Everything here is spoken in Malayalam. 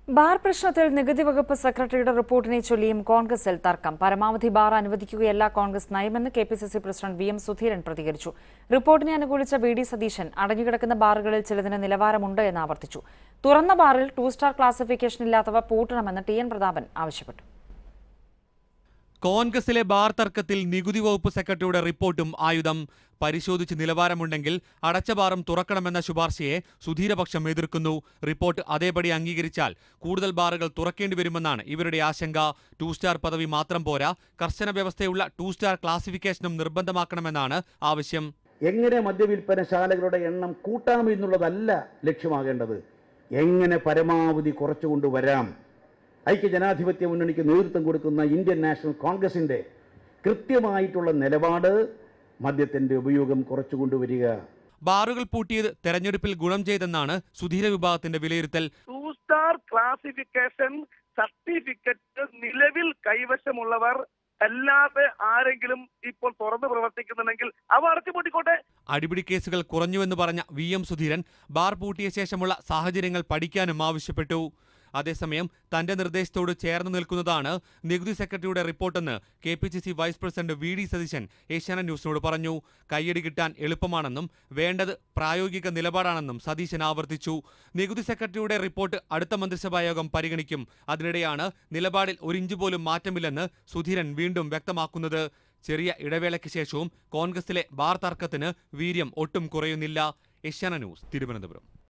ബാർ പ്രശ്നത്തിൽ നികുതി വകുപ്പ് സെക്രട്ടറിയുടെ റിപ്പോർട്ടിനെ ചൊല്ലിയും കോൺഗ്രസിൽ തർക്കം പരമാവധി ബാർ അനുവദിക്കുകയല്ല കോൺഗ്രസ് നയമെന്ന് K P C C president V M Sudheeran പ്രതികരിച്ചു റിപ്പോർട്ടിനെ അനുകൂലിച്ച വി ഡി സതീശൻ അടഞ്ഞുകിടക്കുന്ന ബാറുകളിൽ ചിലതിന് നിലവാരമുണ്ട് എന്ന് ആവർത്തിച്ചു തുറന്ന ബാറിൽ ടു സ്റ്റാർ ക്ലാസിഫിക്കേഷൻ ഇല്ലാത്തവ പൂട്ടണമെന്ന് ടി എൻ പ്രതാപൻ ആവശ്യപ്പെട്ടു കോൺഗ്രസിലെ ബാർ തർക്കത്തിൽ നികുതി വകുപ്പ് സെക്രട്ടറിയുടെ റിപ്പോർട്ടും ആയുധം പരിശോധിച്ച് നിലവാരമുണ്ടെങ്കിൽ അടച്ച ബാറും തുറക്കണമെന്ന ശുപാർശയെ സുധീരപക്ഷം എതിർക്കുന്നു റിപ്പോർട്ട് അതേപടി അംഗീകരിച്ചാൽ കൂടുതൽ ബാറുകൾ തുറക്കേണ്ടി വരുമെന്നാണ് ഇവരുടെ ആശങ്ക ടു സ്റ്റാർ പദവി മാത്രം പോരാ കർശന വ്യവസ്ഥയുള്ള ടു സ്റ്റാർ ക്ലാസിഫിക്കേഷനും നിർബന്ധമാക്കണമെന്നാണ് ആവശ്യം എങ്ങനെ മദ്യവിൽപ്പനശാലകളുടെ എണ്ണം കൂട്ടാം എന്നുള്ളതല്ല ലക്ഷ്യമാകേണ്ടത് എങ്ങനെ പരമാവധി കുറച്ചുകൊണ്ടുവരാം ഐക്യജനാധിപത്യ മുന്നണിക്ക് നേതൃത്വം കൊടുക്കുന്ന ഇന്ത്യൻ നാഷണൽ കോൺഗ്രസിൻ്റെ കൃത്യമായിട്ടുള്ള നിലപാട് മദ്യത്തിൻ്റെ ഉപയോഗം കുറച്ചുകൊണ്ടുവരിക ബാറുകൾ പൂട്ടിയത് തെരഞ്ഞെടുപ്പിൽ ഗുണം ചെയ്തെന്നാണ് സുധീര വിഭാഗത്തിന്റെ വിലയിരുത്തൽ ടു സ്റ്റാർ ക്ലാസിഫിക്കേഷൻ സർട്ടിഫിക്കറ്റ് നിലവിൽ കൈവശമുള്ളവർ അല്ലാതെ ആരെങ്കിലും ഇപ്പോൾ തുറന്നു പ്രവർത്തിക്കുന്നുണ്ടെങ്കിൽ അവ അടച്ചുപൂട്ടിക്കോട്ടെ അടിപിടി കേസുകൾ കുറഞ്ഞുവെന്ന് പറഞ്ഞ വി എം സുധീരൻ ബാർ പൂട്ടിയ ശേഷമുള്ള സാഹചര്യങ്ങൾ പഠിക്കാനും ആവശ്യപ്പെട്ടു അതേസമയം തന്റെ നിർദ്ദേശത്തോട് ചേർന്ന് നിൽക്കുന്നതാണ് നികുതി സെക്രട്ടറിയുടെ റിപ്പോർട്ടെന്ന് K P C C vice president V D Satheesan Asianet ന്യൂസിനോട് പറഞ്ഞു കൈയടി കിട്ടാൻ എളുപ്പമാണെന്നും വേണ്ടത് പ്രായോഗിക നിലപാടാണെന്നും സതീശൻ ആവർത്തിച്ചു നികുതി സെക്രട്ടറിയുടെ റിപ്പോർട്ട് അടുത്ത മന്ത്രിസഭാ യോഗം പരിഗണിക്കും അതിനിടെയാണ് നിലപാടിൽ ഒരിഞ്ച് പോലും മാറ്റമില്ലെന്ന് സുധീരൻ വീണ്ടും വ്യക്തമാക്കുന്നത് ചെറിയ ഇടവേളയ്ക്ക് ശേഷവും കോൺഗ്രസിലെ ബാർ തർക്കത്തിന് വീര്യം ഒട്ടും കുറയുന്നില്ല ഏഷ്യാന ന്യൂസ് തിരുവനന്തപുരം